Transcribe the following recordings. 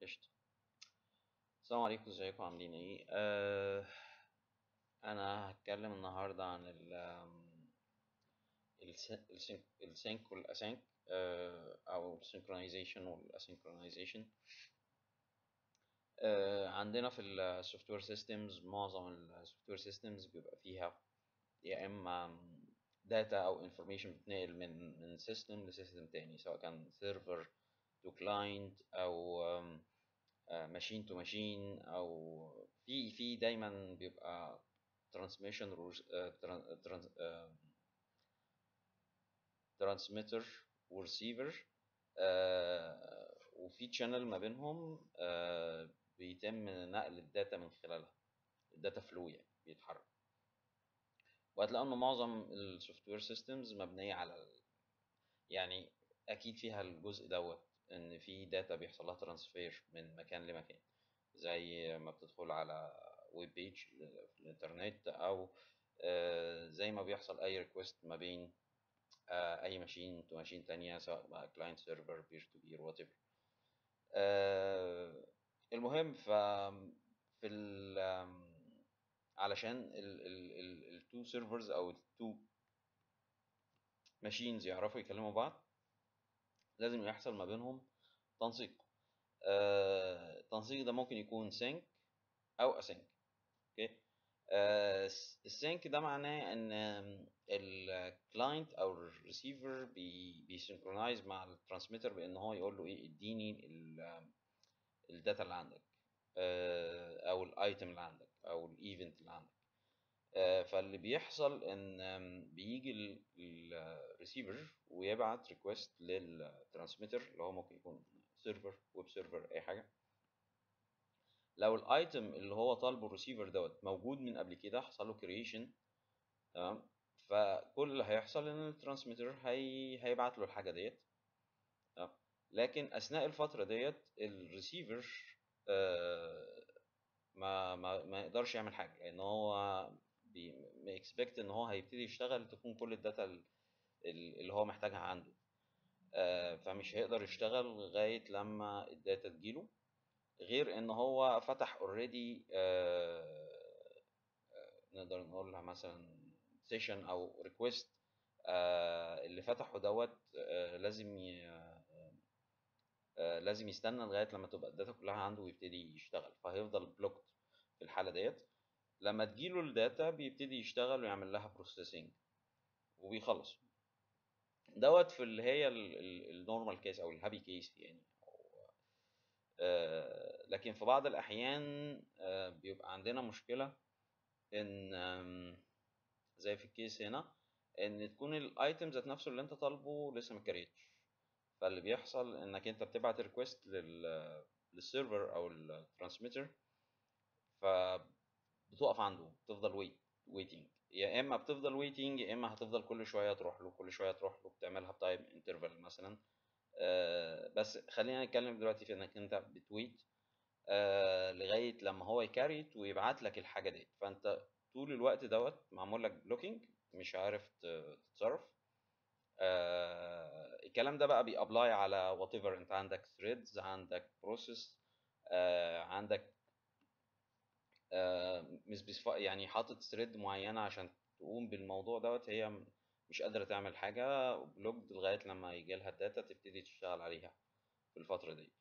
قشطة السلام عليكم ازيكم عاملين ايه آه انا هتكلم النهاردة عن ال السينك والاسync آه او السynchronization والاسynchronization آه عندنا في السوفت وير سيستمز معظم السوفت وير سيستمز بيبقى فيها يا اما داتا او انفورميشن بتنقل من من سيستم لسيستم تاني سواء كان سيرفر تو كلاينت او ماشين تو ماشين او في في دايما بيبقى ترانسميشن ترانسميتر ورسيفر وفي تشانل ما بينهم uh, بيتم نقل الداتا من خلالها الداتا فلو يعني بيتحرك وهتلاقوا ان معظم السوفت وير سيستمز مبنيه على يعني اكيد فيها الجزء دوت ان في داتا بيحصل لها ترانسفير من مكان لمكان زي ما بتدخل على ويب بيج في الانترنت او زي ما بيحصل اي ريكوست ما بين اي ماشين تو ماشين تانية سواء بقى كلاينت سيرفر بير تو بير وات ايفر المهم ف في ال علشان التو سيرفرز او التو ماشينز يعرفوا يكلموا بعض لازم يحصل ما بينهم تنسيق آه، التنسيق ده ممكن يكون سينك او اسينك اوكي آه، السينك ده معناه ان الكلاينت او الريسيفر بي بيسنكرونايز مع الترانسميتر بان هو يقول له ايه اديني الداتا اللي عندك آه، او الايتم اللي عندك او الايفنت اللي عندك فاللي بيحصل ان بيجي الريسيفر ويبعت ريكوست للترانسميتر اللي هو ممكن يكون سيرفر ويب سيرفر اي حاجه لو الايتم اللي هو طالبه الريسيفر دوت موجود من قبل كده حصل له كرييشن تمام فكل اللي هيحصل ان الترانسميتر هي هيبعت له الحاجه ديت تمام لكن اثناء الفتره ديت الريسيفر آه ما ما ما يقدرش يعمل حاجه لان هو بيكسبكت ان هو هيبتدي يشتغل تكون كل الداتا اللي هو محتاجها عنده آه فمش هيقدر يشتغل لغايه لما الداتا تجيله غير ان هو فتح اوريدي آه آه نقدر نقولها مثلا سيشن او ريكويست اللي فتحه دوت لازم ي... لازم يستنى لغايه لما تبقى الداتا كلها عنده ويبتدي يشتغل فهيفضل بلوكد في الحاله ديت لما تجيله الداتا بيبتدي يشتغل ويعمل لها بروسيسنج وبيخلص دوت في اللي هي النورمال كيس او الهابي كيس يعني أو آه لكن في بعض الاحيان آه بيبقى عندنا مشكله ان آه زي في الكيس هنا ان تكون الايتم ذات نفسه اللي انت طالبه لسه ما كريتش فاللي بيحصل انك انت بتبعت ريكوست لل للسيرفر او الترانسميتر فبتقف عنده بتفضل ويت ويتنج يا اما بتفضل ويتنج يا اما هتفضل كل شويه تروح له كل شويه تروح له بتعملها بتايم انترفال مثلا آه بس خلينا نتكلم دلوقتي في انك انت بتويت آه لغايه لما هو يكاريت ويبعت لك الحاجه دي فانت طول الوقت دوت معمول لك بلوكينج مش عارف تتصرف آه الكلام ده بقى بيابلاي على وات ايفر انت عندك ثريدز عندك بروسيس آه عندك آه مش يعني حاطط ثريد معينه عشان تقوم بالموضوع دوت هي مش قادره تعمل حاجه بلوكد لغايه لما يجي لها الداتا تبتدي تشتغل عليها في الفتره دي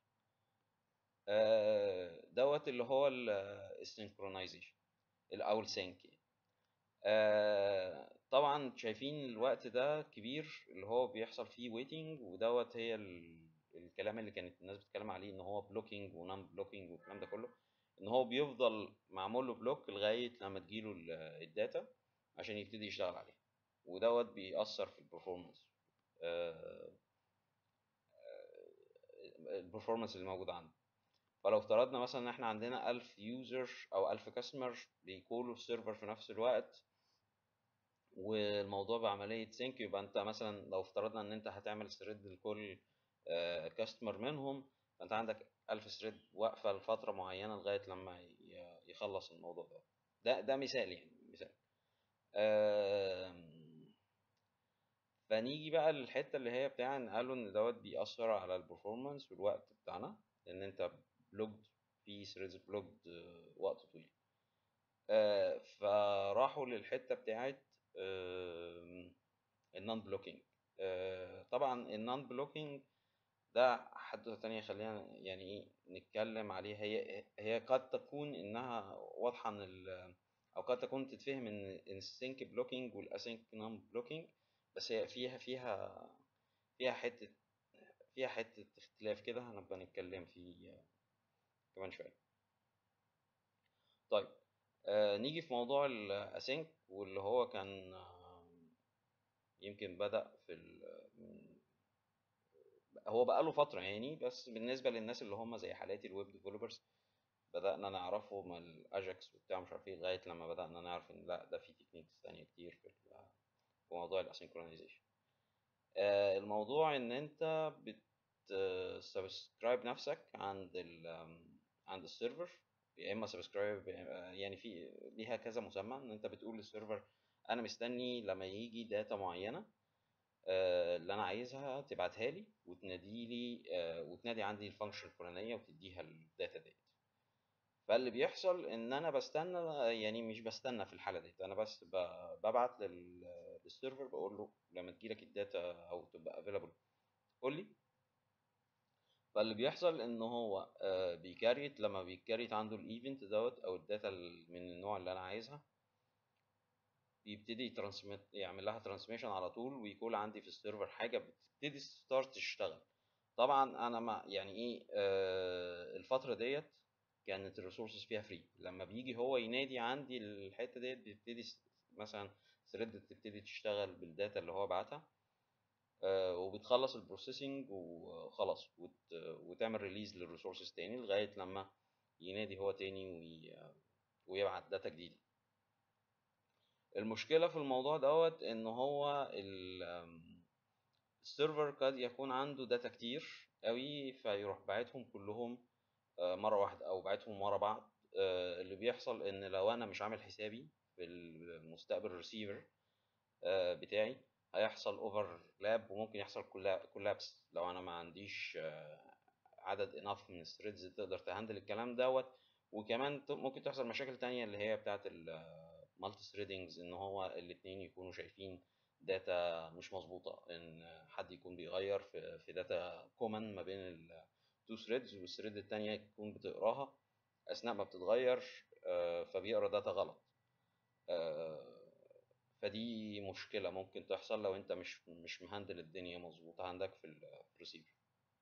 آه دوت اللي هو السينكرونايزيشن او السينك يعني. آه طبعا شايفين الوقت ده كبير اللي هو بيحصل فيه ويتنج ودوت هي الكلام اللي كانت الناس بتتكلم عليه ان هو بلوكينج ونون بلوكينج والكلام ده كله ان هو بيفضل معمول له بلوك لغايه لما تجيله الداتا عشان يبتدي يشتغل عليها ودوت بيأثر في البرفورمانس آه البرفورمانس اللي موجود عنده فلو افترضنا مثلا ان احنا عندنا ألف يوزر او ألف كاستمر بيكولوا السيرفر في نفس الوقت والموضوع بعملية سينك يبقى انت مثلا لو افترضنا ان انت هتعمل ثريد لكل كاستمر منهم فانت عندك ألف ثريد واقفة لفترة معينة لغاية لما يخلص الموضوع ده ده ده مثال يعني مثال فنيجي بقى للحتة اللي هي بتاع ان قالوا ان دوت بيأثر على البرفورمانس والوقت بتاعنا لان انت بلوجد في ثريدز بلوجد وقت طويل آه، فراحوا للحته بتاعت النون بلوكينج طبعا النون بلوكينج ده حدوته تانية خلينا يعني ايه نتكلم عليها هي هي قد تكون انها واضحه ان ال او قد تكون تتفهم ان السينك بلوكينج والاسync نون بلوكينج بس هي فيها فيها فيها حته فيها حته اختلاف كده هنبقى نتكلم فيه كمان شويه طيب آه نيجي في موضوع الاسync واللي هو كان آه يمكن بدأ في ال- من هو بقاله فترة يعني بس بالنسبة للناس اللي هم زي حالاتي الويب ديفلوبرز بدأنا نعرفه من الأجاكس وبتاع مش عارف ايه لغاية لما بدأنا نعرف إن لأ ده في تكنيكس تانية كتير في ال- في موضوع الاسynchronization آه، الموضوع إن أنت بتسبسكرايب نفسك عند ال عند السيرفر يا إما سبسكرايب يعني في ليها كذا مسمى إن أنت بتقول للسيرفر أنا مستني لما يجي داتا معينة آه، اللي انا عايزها تبعتها لي وتنادي لي آه، وتنادي عندي الفانكشن الفلانيه وتديها الداتا ديت فاللي بيحصل ان انا بستنى يعني مش بستنى في الحاله ديت انا بس ب- ببعت لل- للسيرفر بقول له لما تجيلك الداتا او تبقى افيلابل قول لي فاللي بيحصل ان هو آه، بيكريت لما بيكريت عنده الايفنت دوت او الداتا ال- من النوع اللي انا عايزها بيبتدي ترانسميت يعمل لها ترانسميشن على طول ويكون عندي في السيرفر حاجه بتبتدي ستارت تشتغل طبعا انا ما يعني ايه آه الفتره ديت كانت الريسورسز فيها فري لما بيجي هو ينادي عندي الحته ديت بيبتدي س- مثلا ثريد تبتدي تشتغل بالداتا اللي هو بعتها آه وبتخلص البروسيسنج وخلاص وت وتعمل ريليز للريسورسز تاني لغايه لما ينادي هو تاني وي ويبعت داتا جديده المشكله في الموضوع دوت ان هو ال- آم، السيرفر قد يكون عنده داتا كتير قوي فيروح باعتهم كلهم آه، مره واحده او باعتهم ورا بعض آه، اللي بيحصل ان لو انا مش عامل حسابي في المستقبل الريسيفر بتاعي هيحصل اوفرلاب وممكن يحصل كولابس لو انا ما عنديش آه، عدد اناف من الثريدز تقدر تهندل الكلام دوت وكمان ت- ممكن تحصل مشاكل تانية اللي هي بتاعت المالتي ثريدنجز ان هو الاتنين يكونوا شايفين داتا مش مظبوطة ان حد يكون بيغير في في داتا كومن ما بين التو ثريدز والثريد التانية تكون بتقراها اثناء ما بتتغير آه، فبيقرا داتا غلط آه، فدي مشكلة ممكن تحصل لو انت مش مش مهندل الدنيا مظبوطة عندك في الريسيفر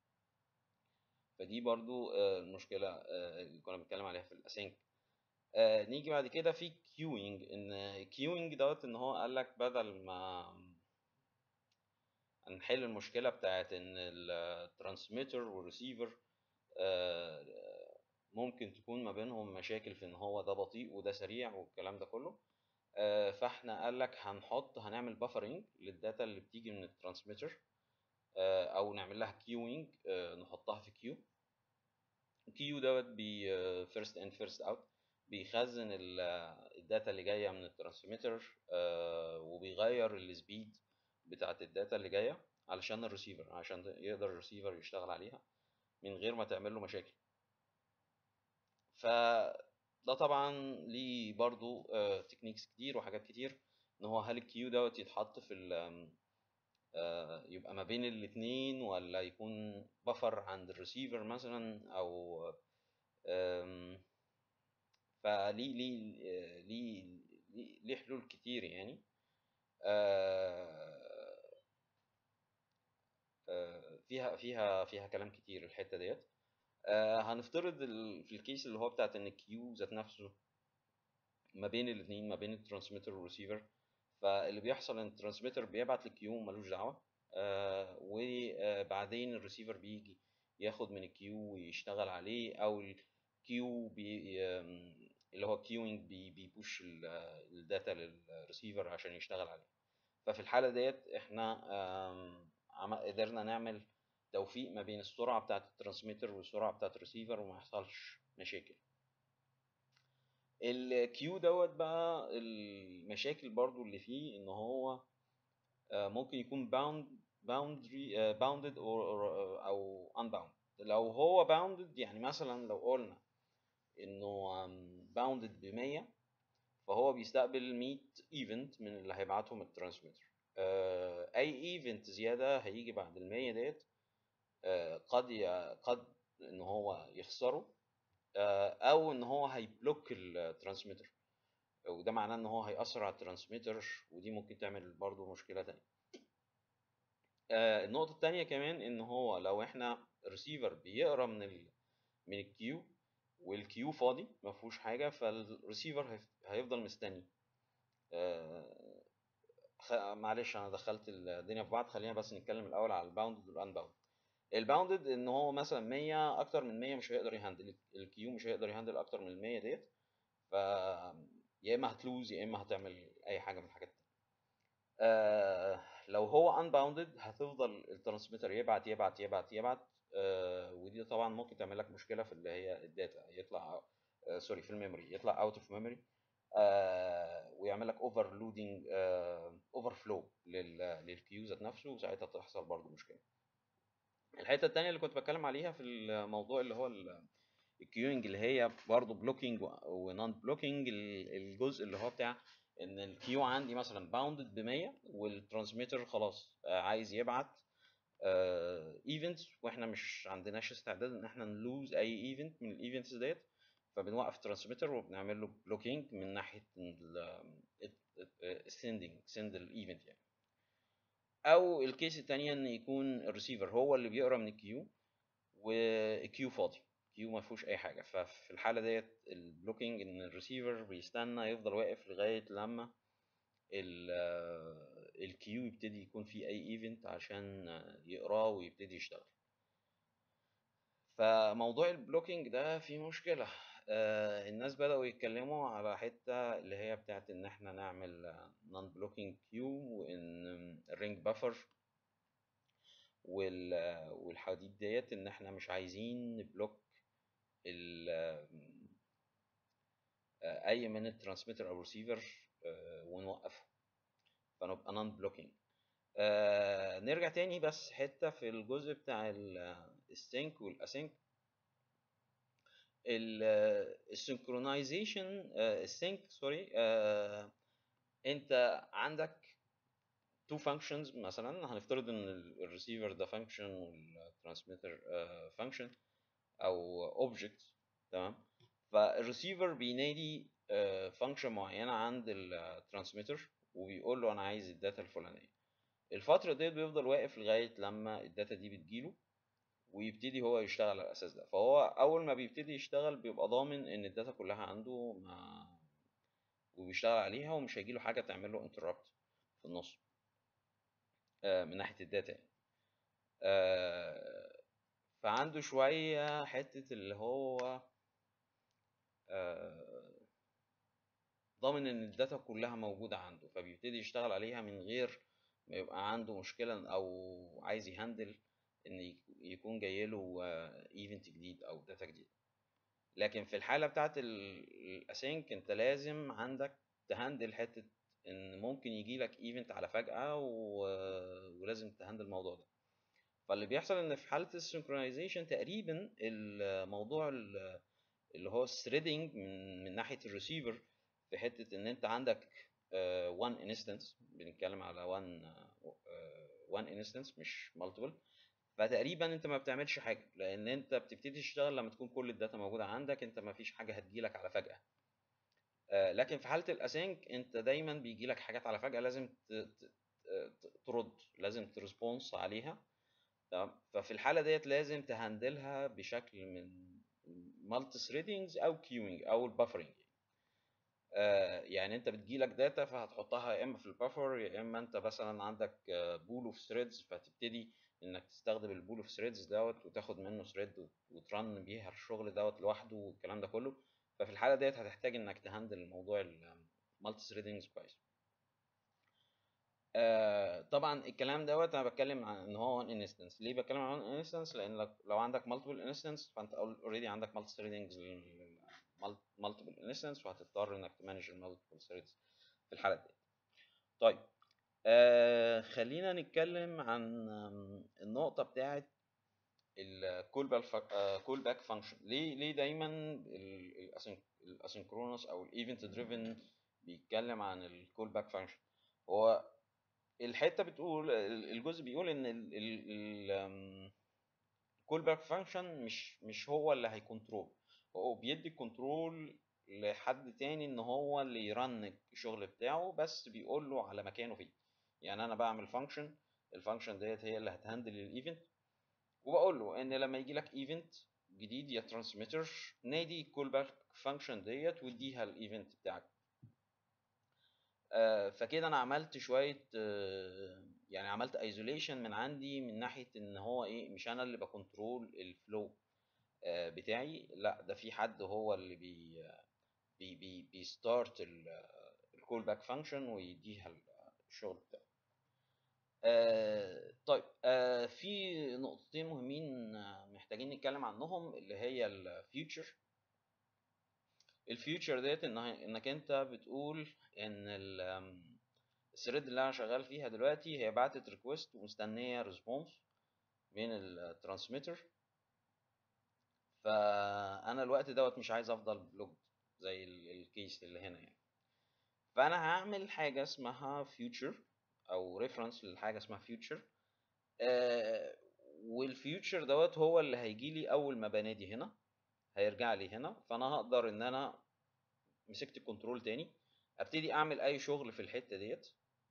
فدي برضو آه، المشكلة آه، اللي كنا بنتكلم عليها في الاسync آه، نيجي بعد كده في كيوينج ان كيوينج دوت ان هو قال لك بدل ما نحل المشكلة بتاعت ان الترانسميتر والريسيفر ممكن تكون ما بينهم مشاكل في ان هو ده بطيء وده سريع والكلام ده كله آه، فاحنا قال لك هنحط هنعمل بافرنج للداتا اللي بتيجي من الترانسميتر او نعمل لها كيوينج نحطها في كيو كيو دوت بي فيرست ان فيرست اوت بيخزن ال- الداتا اللي جايه من الترانسميتر وبيغير السبيد بتاعت الداتا اللي جايه علشان الريسيفر عشان يقدر الريسيفر يشتغل عليها من غير ما تعمل له مشاكل فده طبعا ليه برضو تكنيكس كتير وحاجات كتير ان هو هل الكيو دوت يتحط في ال آه، يبقى ما بين الاتنين ولا يكون بفر عند الريسيفر مثلا او آم، فليه ليه آه، ليه ليه ليه حلول كتير يعني آه، آه، فيها فيها فيها كلام كتير الحتة ديت آه، هنفترض ال- في الكيس اللي هو بتاعت ان الكيو ذات نفسه ما بين الاثنين ما بين الترانسميتر والريسيفر فاللي بيحصل ان الترانسميتر بيبعت للكيو ملوش دعوه آه وبعدين الريسيفر بيجي ياخد من الكيو ويشتغل عليه او الكيو بي آم، اللي هو كيوينج بي بيبوش ال- الداتا للريسيفر عشان يشتغل عليه ففي الحاله ديت احنا آم، عم- قدرنا نعمل توفيق ما بين السرعه بتاعه الترانسميتر والسرعه بتاعه الريسيفر وما يحصلش مشاكل الكيو دوت بقى المشاكل برضو اللي فيه ان هو آه، ممكن يكون باوند باوندري باوندد او unbound لو هو باوندد يعني مثلا لو قلنا انه باوندد ب 100 فهو بيستقبل 100 ايفنت من اللي هيبعتهم الترانسميتر آه، اي ايفنت زياده هيجي بعد ال 100 ديت آه، قد ي... قد ان هو يخسره آه، او ان هو هيبلوك الترانسميتر وده معناه ان هو هيأثر على الترانسميتر ودي ممكن تعمل برضو مشكله تانية النقطه التانية كمان ان هو لو احنا ريسيفر بيقرا من ال... من الكيو والكيو فاضي ما فيهوش حاجه فالريسيفر هيفضل مستني خ... معلش انا دخلت الدنيا في بعض خلينا بس نتكلم الاول على الباوندد والانباوند الباوندد ان هو مثلا 100 اكتر من 100 مش هيقدر يهندل الكيو مش هيقدر يهندل اكتر من 100 ديت ف يا اما هتلوز يا اما هتعمل اي حاجه من الحاجات دي آه لو هو انباوندد هتفضل الترانسميتر يبعت يبعت يبعت يبعت آه ودي طبعا ممكن تعمل لك مشكله في اللي هي الداتا يطلع آه سوري في الميموري يطلع اوت اوف ميموري ويعمل لك اوفر لودنج اوفر فلو للكيو ذات نفسه وساعتها تحصل برضو مشكله الحته الثانيه اللي كنت بتكلم عليها في الموضوع اللي هو الكيوينج اللي هي برضو بلوكينج ونون بلوكينج الجزء اللي هو بتاع ان الكيو عندي مثلا باوندد ب 100 والترانسميتر خلاص عايز يبعت ايفنتس واحنا مش عندناش استعداد ان احنا نلوز اي ايفنت من الايفنتس ديت فبنوقف الترانسميتر وبنعمل له بلوكينج من ناحيه السندنج سند الايفنت يعني او الكيس الثانيه ان يكون الريسيفر هو اللي بيقرا من الكيو والكيو فاضي كيو ما فيهوش اي حاجه ففي الحاله ديت البلوكينج ان الريسيفر بيستنى يفضل واقف لغايه لما الكيو يبتدي يكون فيه اي ايفنت عشان يقراه ويبتدي يشتغل فموضوع البلوكينج ده فيه مشكله آه الناس بدأوا يتكلموا على حتة اللي هي بتاعت إن إحنا نعمل نون بلوكينج كيو وإن الرينج بافر والحديد ديت إن إحنا مش عايزين نبلوك ال أي من الترانسميتر أو ريسيفر آه ونوقفه فنبقى نون بلوكينج آه نرجع تاني بس حتة في الجزء بتاع السينك والاسينك السynchronization السينك سوري انت عندك تو فانكشنز مثلا هنفترض ان الريسيفر ده فانكشن والترانسميتر فانكشن او اوبجكت تمام فالريسيفر بينادي فانكشن معينه عند الترانسميتر وبيقول له انا عايز الداتا الفلانيه الفتره ديت بيفضل واقف لغايه لما الداتا دي بتجيله ويبتدي هو يشتغل على الاساس ده فهو اول ما بيبتدي يشتغل بيبقى ضامن ان الداتا كلها عنده ما وبيشتغل عليها ومش هيجيله حاجه تعمل له انتربت في النص آه من ناحيه الداتا يعني آه فعنده شويه حته اللي هو آه ضامن ان الداتا كلها موجوده عنده فبيبتدي يشتغل عليها من غير ما يبقى عنده مشكله او عايز يهندل ان يكون جاي له ايفنت جديد او داتا جديد لكن في الحاله بتاعت الاسync انت لازم عندك تهندل حته ان ممكن يجي لك ايفنت على فجاه و... ولازم تهندل الموضوع ده فاللي بيحصل ان في حاله السynchronization تقريبا الموضوع اللي هو الثريدنج من من ناحيه الريسيفر في حته ان انت عندك وان uh, انستنس بنتكلم على وان وان انستنس مش مالتيبل فتقريبا انت ما بتعملش حاجه لان انت بتبتدي تشتغل لما تكون كل الداتا موجوده عندك انت ما فيش حاجه هتجيلك على فجاه آه لكن في حاله الاسync انت دايما بيجيلك حاجات على فجاه لازم ترد لازم ترسبونس عليها تمام ففي الحاله ديت لازم تهندلها بشكل من مالتي ثريدنجز او كيوينج او البافرنج آه يعني انت بتجيلك داتا فهتحطها يا اما في البافر يا اما انت مثلا عندك بول اوف ثريدز فتبتدي انك تستخدم البول اوف ثريدز دوت وتاخد منه ثريد وترن بيها الشغل دوت لوحده والكلام ده كله ففي الحاله ديت هتحتاج انك تهندل الموضوع المالتي ثريدنجز كويس آه طبعا الكلام دوت انا بتكلم عن ان هو وان انستنس ليه بتكلم عن وان انستنس لان لو عندك مالتيبل انستنس فانت اوريدي عندك مالتي ثريدنجز مالتيبل انستنس وهتضطر انك تمانج المالتيبل ثريدز في الحاله دي طيب آه خلينا نتكلم عن النقطة بتاعت الكول باك كول باك فانكشن ليه ليه دايما الاسynchronous او الايفنت دريفن بيتكلم عن الكول باك فانكشن هو الحته بتقول الجزء بيقول ان الكول باك فانكشن مش مش هو اللي هيكنترول هو بيدي كنترول لحد تاني ان هو اللي يرن الشغل بتاعه بس بيقول له على مكانه فين يعني انا بعمل فانكشن الفانكشن ديت هي اللي هتهندل الايفنت وبقول له ان لما يجي لك ايفنت جديد يا ترانسميتر نادي كول باك فانكشن ديت واديها الايفنت بتاعك آه فكده انا عملت شويه آه يعني عملت ايزوليشن من عندي من ناحيه ان هو ايه مش انا اللي بكنترول الفلو آه بتاعي لا ده في حد هو اللي بي بي بي بيستارت الكول باك فانكشن ويديها الشغل بتاعه آه طيب آه في نقطتين مهمين محتاجين نتكلم عنهم اللي هي الفيوتشر الفيوتشر ديت إن انك انت بتقول ان الثريد اللي انا شغال فيها دلوقتي هي بعتت ريكوست ومستنيه ريسبونس من الترانسميتر فانا الوقت دوت مش عايز افضل بلوجد زي الكيس اللي هنا يعني فانا هعمل حاجه اسمها فيوتشر او ريفرنس لحاجه اسمها فيوتشر آه والفيوتشر دوت هو اللي هيجي لي اول ما بنادي هنا هيرجع لي هنا فانا هقدر ان انا مسكت الكنترول تاني ابتدي اعمل اي شغل في الحته ديت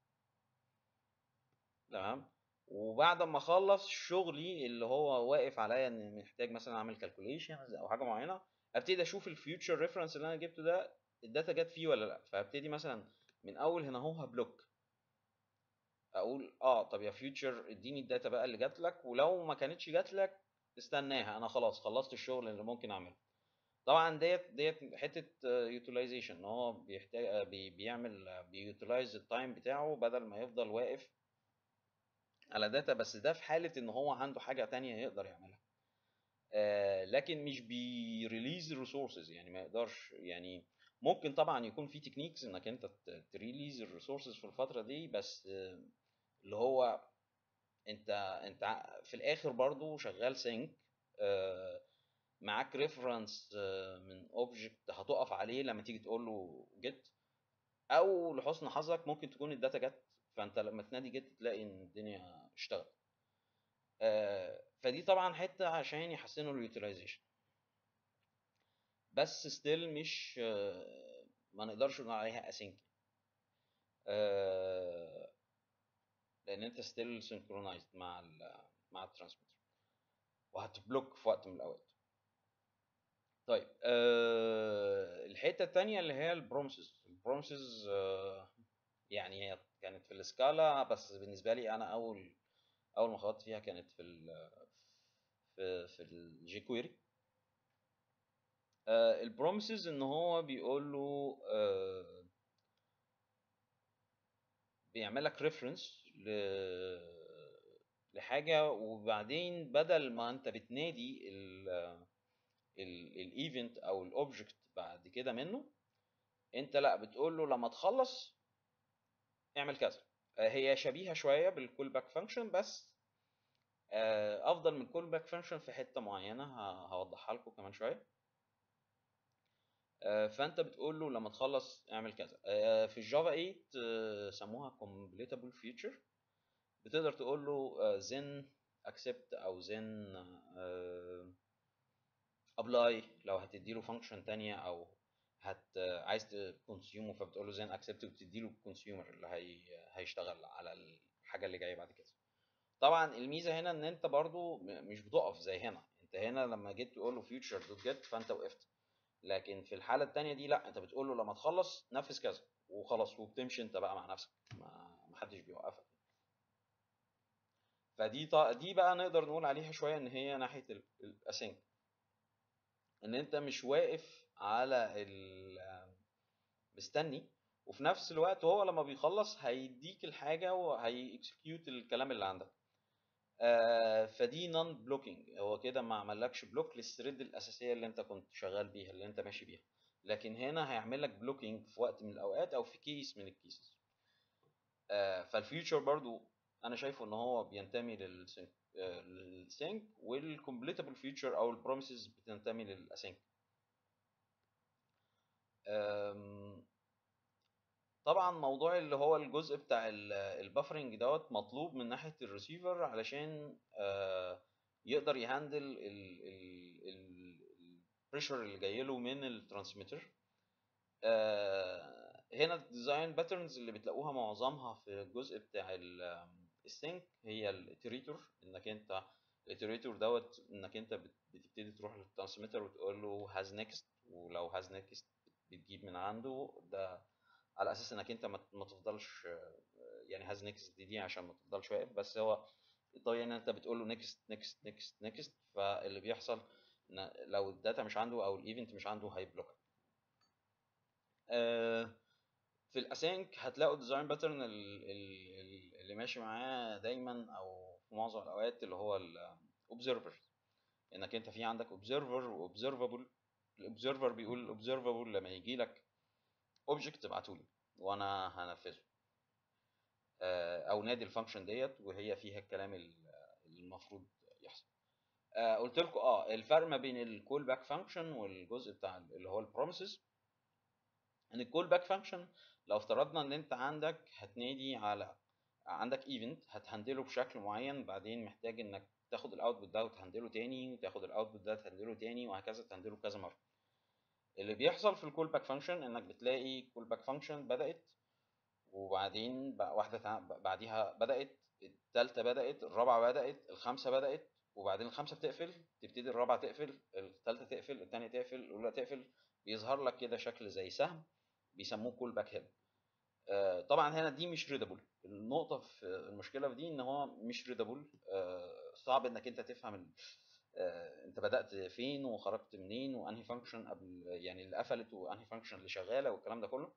تمام وبعد ما اخلص شغلي اللي هو واقف عليا ان محتاج مثلا اعمل كالكوليشنز او حاجه معينه ابتدي اشوف الفيوتشر ريفرنس اللي انا جبته ده الداتا جت فيه ولا لا فابتدي مثلا من اول هنا اهو هبلوك اقول اه طب يا فيوتشر اديني الداتا بقى اللي جات لك ولو ما كانتش جات لك استناها انا خلاص خلصت الشغل اللي ممكن اعمله طبعا ديت ديت حته يوتيلايزيشن ان هو بيحتاج بي بيعمل بيوتيلايز التايم بتاعه بدل ما يفضل واقف على داتا بس ده في حاله ان هو عنده حاجه تانية يقدر يعملها آه لكن مش بيريليز الريسورسز يعني ما يقدرش يعني ممكن طبعا يكون في تكنيكس انك انت تريليز الريسورسز في الفتره دي بس آه اللي هو انت انت في الاخر برضو شغال سينك آه معاك ريفرنس من اوبجكت هتقف عليه لما تيجي تقول له جيت او لحسن حظك ممكن تكون الداتا جت فانت لما تنادي جيت تلاقي ان الدنيا اشتغلت آه فدي طبعا حته عشان يحسنوا اليوتيلايزيشن بس ستيل مش آه ما نقدرش نقول عليها اسync آه لان انت ستيل سينكرونايزد مع ال مع الترانسميتر وهتبلوك في وقت من الاوقات طيب أه الحته الثانيه اللي هي البرومسز البرومسز أه يعني هي كانت في السكالا بس بالنسبه لي انا اول اول ما خدت فيها كانت في ال في في الجي كويري أه البرومسز ان هو بيقول له أه بيعمل لك ريفرنس لحاجه وبعدين بدل ما انت بتنادي الايفنت او الاوبجكت بعد كده منه انت لا بتقول له لما تخلص اعمل كذا هي شبيهه شويه بالكول باك فانكشن بس افضل من الكول باك فانكشن في حته معينه هوضحها لكم كمان شويه فانت بتقول له لما تخلص اعمل كذا في الجافا 8 سموها completable feature بتقدر تقول له then accept او then ابلاي لو هتدي له فانكشن تانية او هت عايز تكونسيومه فبتقول له زين اكسبت وبتدي له الكونسيومر اللي هي... هيشتغل على الحاجه اللي جايه بعد كده طبعا الميزه هنا ان انت برضو مش بتقف زي هنا انت هنا لما جيت تقول له فيوتشر دوت جيت فانت وقفت لكن في الحاله التانية دي لا انت بتقول له لما تخلص نفذ كذا وخلاص وبتمشي انت بقى مع نفسك ما حدش بيوقفك فدي ط... دي بقى نقدر نقول عليها شويه ان هي ناحيه الاسync ان انت مش واقف على ال مستني وفي نفس الوقت هو لما بيخلص هيديك الحاجه وهي اكسكيوت الكلام اللي عندك آه فدي نون بلوكينج هو كده ما عملكش بلوك للثريد الاساسيه اللي انت كنت شغال بيها اللي انت ماشي بيها لكن هنا هيعمل لك بلوكينج في وقت من الاوقات او في كيس من الكيسز آه فالفيوتشر برضو انا شايفه ان هو بينتمي للسync والcompletable feature او البروميسز بتنتمي للاسync أم، طبعا موضوع اللي هو الجزء بتاع البفرنج دوت مطلوب من ناحيه الريسيفر علشان آه، يقدر يهندل البريشر اللي جاي له من الترانسميتر هنا الديزاين باترنز اللي بتلاقوها معظمها في الجزء بتاع السync هي الاتريتور انك انت الاتريتور دوت انك انت بت- بتبتدي تروح للترانسميتر وتقول له هاز نيكست ولو هاز نيكست بتجيب من عنده ده على اساس انك انت ما ما تفضلش آه، يعني هاز نيكست دي, دي عشان ما تفضلش واقف بس هو الطبيعي ان انت بتقول له نيكست نيكست نيكست نيكست فاللي بيحصل إن لو الداتا مش عنده او الايفنت مش عنده هيبلوك آه، في الاسync هتلاقوا الديزاين باترن اللي ماشي معاه دايما او في معظم الاوقات اللي هو الاوبزرفر انك انت في عندك اوبزرفر واوبزرفابل الاوبزرفر بيقول الاوبزرفابل لما يجي لك اوبجكت ابعته لي وانا هنفذه آه، او نادي الفانكشن ديت وهي فيها الكلام ال- المفروض يحصل آه، قلت لكم اه الفرق ما بين الكول باك فانكشن والجزء بتاع اللي هو البروميسز ان الكول باك فانكشن لو افترضنا ان انت عندك هتنادي على عندك ايفنت هتهندله بشكل معين بعدين محتاج انك تاخد الاوتبوت ده وتهندله تاني وتاخد الاوتبوت ده تهندله تاني وهكذا تهندله كذا مره اللي بيحصل في الكول باك فانكشن انك بتلاقي كول باك فانكشن بدات وبعدين بقى واحده تع- بعديها بدات الثالثه بدات الرابعه بدات الخامسه بدات وبعدين الخامسه بتقفل تبتدي الرابعه تقفل الثالثه تقفل الثانيه تقفل الاولى تقفل بيظهر لك كده شكل زي سهم بيسموه كول باك هيد طبعا هنا دي مش ريدابل النقطه في المشكله في دي ان هو مش ريدابل صعب انك انت تفهم ال- آه، انت بدات فين وخرجت منين وانهي فانكشن قبل يعني اللي قفلت وانهي فانكشن اللي شغاله والكلام ده كله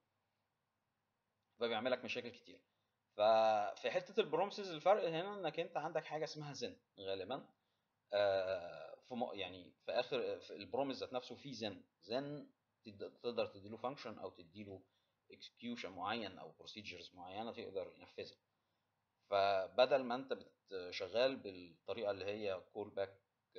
فبيعمل لك مشاكل كتير ففي حته البرومسز الفرق هنا انك انت عندك حاجه اسمها زن غالبا آه، في م- يعني في اخر في البروميس ذات نفسه في زن زن تد- تقدر تديله فانكشن او تديله اكسكيوشن معين او بروسيجرز معينه تقدر ينفذها فبدل ما انت بت- شغال بالطريقه اللي هي كول باك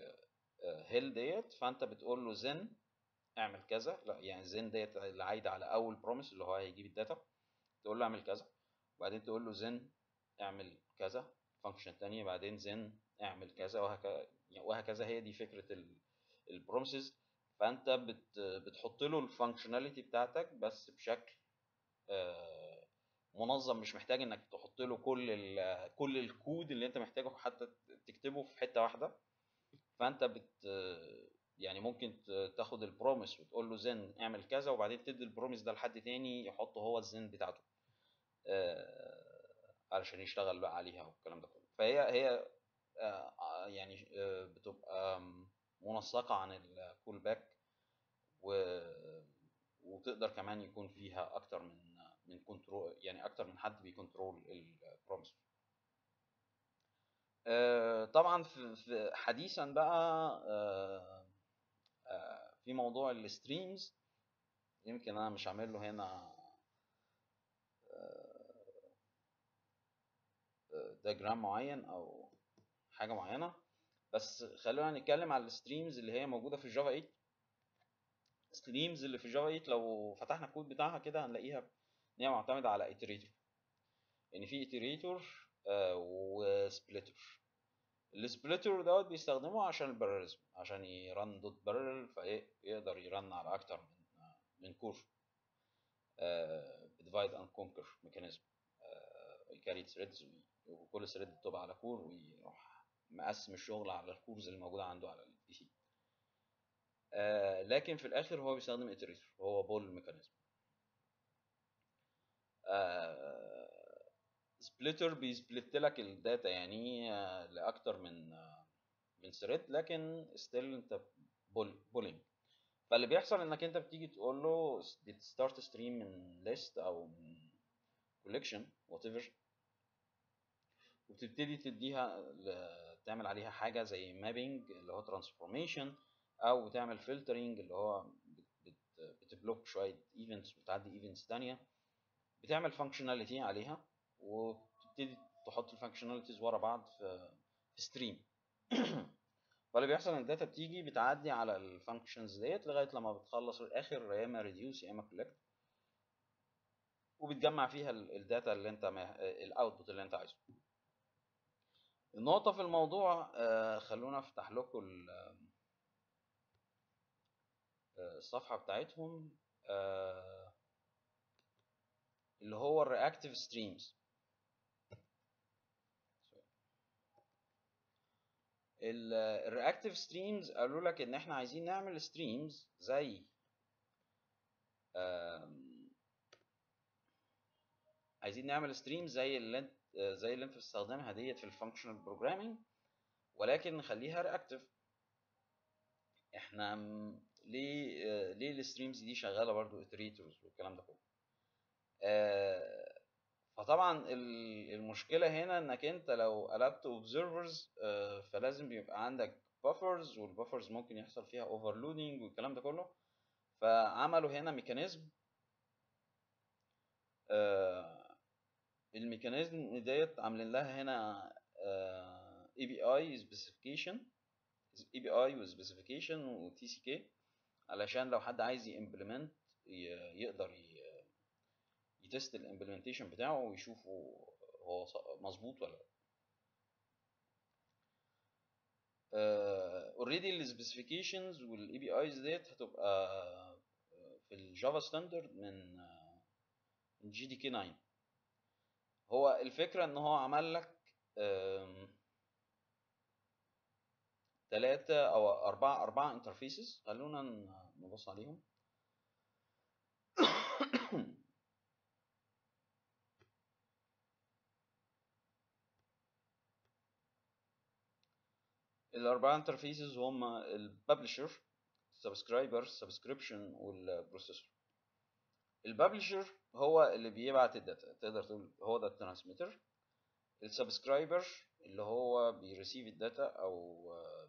هيل ديت فانت بتقول له زن اعمل كذا لا يعني زن ديت اللي عايده على اول بروميس اللي هو هيجيب الداتا تقول له اعمل كذا وبعدين تقول له زن اعمل كذا فانكشن تانية بعدين زن اعمل كذا وهكذا وهكذا هي دي فكرة البروميسز فانت بت بتحط له الفانكشناليتي بتاعتك بس بشكل آه، منظم مش محتاج انك تحط له كل ال كل الكود اللي انت محتاجه حتى تكتبه في حتة واحدة فانت بت يعني ممكن ت- تاخد البروميس وتقول له زن اعمل كذا وبعدين تدي البروميس ده لحد تاني يحط هو الزن بتاعته آه، علشان يشتغل بقى عليها والكلام ده كله فهي هي آه، آه، يعني آه، بتبقى آم، منسقة عن الكول باك و وتقدر كمان يكون فيها اكتر من من كنترول يعني اكتر من حد بيكنترول البروميس طبعا في في حديثا بقى آه، آه، في موضوع الستريمز يمكن انا مش عامل له هنا دياجرام معين او حاجه معينه بس خلونا نتكلم على الستريمز اللي هي موجوده في الجافا 8 ستريمز اللي في جافا 8 لو فتحنا الكود بتاعها كده هنلاقيها ان هي معتمده على اتريتور يعني في اتريتور وسبليتر السبليتر دوت بيستخدمه عشان الباراليزم عشان يرن دوت بارل فيقدر يرن على اكتر من من كور ديفايد اند كونكر ميكانيزم يكاري ثريدز وكل ثريد بتبقى على كور ويروح مقسم الشغل على الكورز اللي موجوده عنده على البي سي آه، لكن في الاخر هو بيستخدم اتريتور وهو بول ميكانيزم سبليتر بيسبلت لك الداتا يعني آه، لاكتر من آه، من ثريد لكن ستيل انت بول بولينج فاللي بيحصل انك انت بتيجي تقول له بتستارت ستريم من ليست او من كوليكشن وات ايفر وتبتدي تديها ل- تعمل عليها حاجه زي مابينج اللي هو ترانسفورميشن او تعمل فلترنج اللي هو بت بت بتبلوك شويه ايفنتس بتعدي ايفنتس تانية بتعمل فانكشناليتي عليها وتبتدي تحط الفانكشناليتيز ورا بعض في في ستريم فاللي بيحصل ان الداتا بتيجي بتعدي على الفانكشنز ديت لغايه لما بتخلص في الاخر يا اما ريديوس يا اما كولكت وبتجمع فيها الداتا اللي انت الاوتبوت اللي انت عايزه النقطه في الموضوع آه، خلونا افتح لكم الصفحه بتاعتهم آه، اللي هو الرياكتيف ستريمز الرياكتيف ستريمز قالوا لك ان احنا عايزين نعمل ستريمز زي عايزين نعمل ستريم زي اللي انت زي اللي انت بتستخدمها ديت في الفانكشنال بروجرامينج ولكن نخليها رياكتيف احنا ليه ليه الستريمز دي شغاله برضو اتريتورز والكلام ده كله فطبعا المشكله هنا انك انت لو قلبت اوبزرفرز فلازم بيبقى عندك بافرز والبافرز ممكن يحصل فيها اوفرلودنج والكلام ده كله فعملوا هنا ميكانيزم الميكانيزم ديت عاملين لها هنا اي بي اي سبيسيفيكيشن اي بي اي وسبيسيفيكيشن وتي سي كي علشان لو حد عايز يمبلمنت يقدر يتست الامبلمنتيشن بتاعه ويشوفه هو مظبوط ولا لا اوريدي السبيسيفيكيشنز والاي بي ايز ديت هتبقى في الجافا ستاندرد من من جي دي كي 9 هو الفكره ان هو عمل لك ثلاثة أو أربعة أربعة انترفيسز خلونا نبص عليهم الأربعة انترفيسز هم الببلشر سبسكرايبر سبسكريبشن والبروسيسور الببلشر هو اللي بيبعت الداتا تقدر تقول هو ده الترانسميتر السبسكرايبر اللي هو بيريسيف الداتا او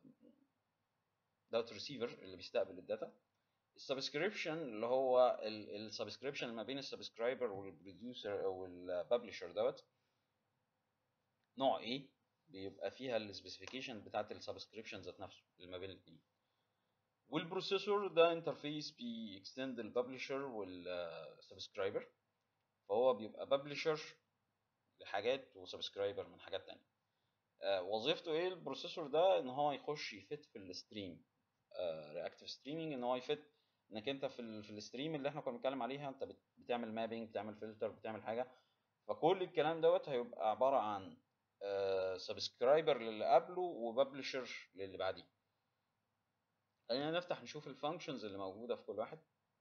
دوت ريسيفر اللي بيستقبل الداتا السبسكريبشن اللي هو السبسكريبشن ما بين السبسكرايبر والبروديوسر او الببلشر دوت نوع ايه بيبقى فيها السبيسيفيكيشن بتاعت السبسكريبشن ذات نفسه اللي ما بين الاثنين والبروسيسور ده انترفيس بيكستند الببلشر والسبسكرايبر فهو بيبقى ببلشر لحاجات وسبسكرايبر من حاجات تانية آه وظيفته ايه البروسيسور ده ان هو يخش يفت في الستريم رياكتيف ستريمينج ان هو يفت انك انت في ال في الستريم اللي احنا كنا بنتكلم عليها انت بتعمل مابينج بتعمل فلتر بتعمل حاجه فكل الكلام دوت هيبقى عباره عن سبسكرايبر للي قبله وببلشر للي بعديه خلينا نفتح نشوف الفانكشنز اللي موجوده في كل واحد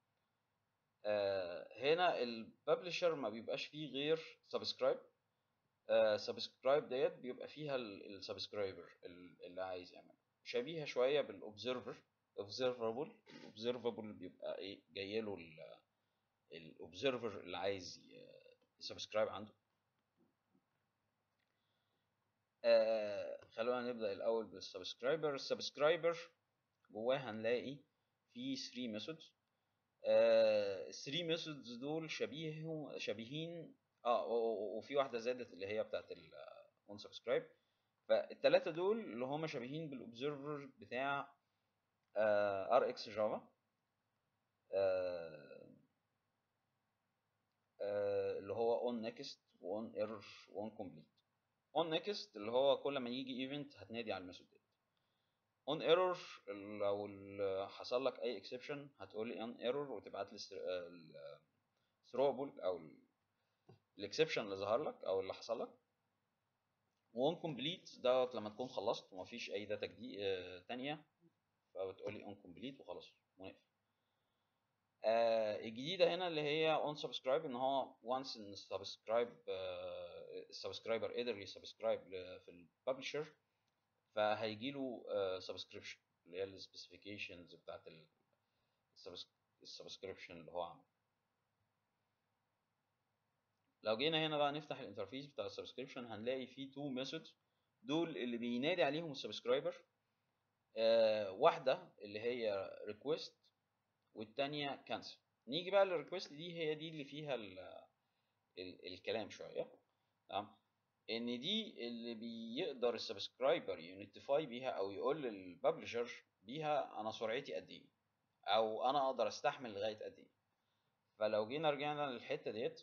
آه هنا الببلشر ما بيبقاش فيه غير سبسكرايب سبسكرايب ديت بيبقى فيها السبسكرايبر اللي عايز يعمل شبيهه شويه بالاوبزرفر اوبزرفبل الاوبزرفبل بيبقى ايه جاي له الاوبزرفر اللي عايز يسبسكرايب عنده آه خلونا نبدا الاول بالسبسكرايبر السبسكرايبر جواه هنلاقي في 3 ميثودز ال 3 ميثودز دول شبيه شبيهين اه وفي واحده زادت اللي هي بتاعت الاون سبسكرايب فالثلاثه دول اللي هم شبيهين بالاوبزرفر بتاع ار اكس جافا اللي هو اون نيكست واون ايرور واون كومبليت اون نيكست اللي هو كل ما يجي ايفنت هتنادي على الميثود دي اون ايرور لو حصل لك اي اكسبشن هتقول لي اون ايرور وتبعت لي ثروبل او الاكسبشن اللي ظهر لك او اللي حصل لك وون كومبليت دوت لما تكون خلصت ومفيش اي داتا جديد تانية فبتقول لي اون كومبليت وخلاص ونقفل آه الجديدة هنا اللي هي اون سبسكرايب ان هو وانس ان السبسكرايب السبسكرايبر قدر يسبسكرايب في الببلشر فهيجي له سبسكريبشن اللي هي السبيسيفيكيشنز بتاعت السبسكريبشن اللي هو عمله لو جينا هنا بقى نفتح الانترفيس بتاع السبسكريبشن هنلاقي فيه تو ميثودز دول اللي بينادي عليهم السبسكرايبر آه واحده اللي هي ريكويست والتانية كانسل نيجي بقى للريكويست دي هي دي اللي فيها ال ال الكلام شويه تمام ان دي اللي بيقدر السبسكرايبر يونيتيفاي بيها او يقول للببلشر بيها انا سرعتي قد ايه او انا اقدر استحمل لغايه قد ايه فلو جينا رجعنا للحته ديت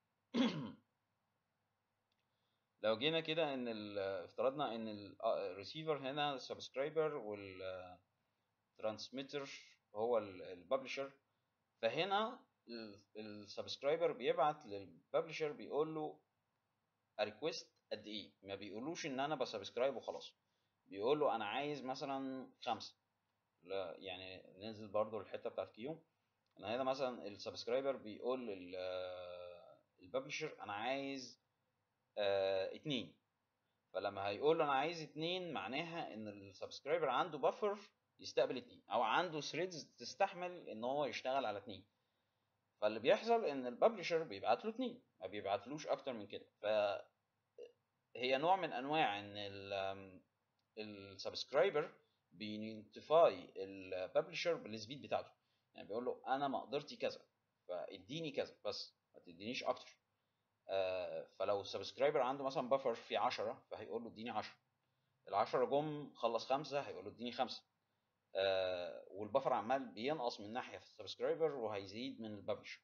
لو جينا كده ان ال- افترضنا ان الريسيفر هنا سبسكرايبر والترانسميتر هو الببلشر فهنا السبسكرايبر بيبعت للببلشر بيقول له ريكويست قد ايه ما بيقولوش ان انا بسبسكرايب وخلاص بيقول له انا عايز مثلا خمسة لا يعني ننزل برضو الحته بتاعت كيو انا هنا مثلا السبسكرايبر بيقول للببلشر انا عايز آه اتنين فلما هيقول له انا عايز اتنين معناها ان السبسكرايبر عنده بفر يستقبل اتنين او عنده ثريدز تستحمل ان هو يشتغل على اتنين فاللي بيحصل ان الببلشر بيبعت له اتنين ما بيبعتلوش اكتر من كده ف هي نوع من انواع ان السبسكرايبر بينتفاي الببلشر بالسبيد بتاعته يعني بيقول له انا مقدرتي كذا فاديني كذا بس ما تدينيش اكتر آه، فلو السبسكرايبر عنده مثلا بفر في 10 فهيقول له اديني 10 ال10 جم خلص خمسة هيقول له اديني خمسة آه، والبفر عمال بينقص من ناحية في السبسكرايبر وهيزيد من الببلشر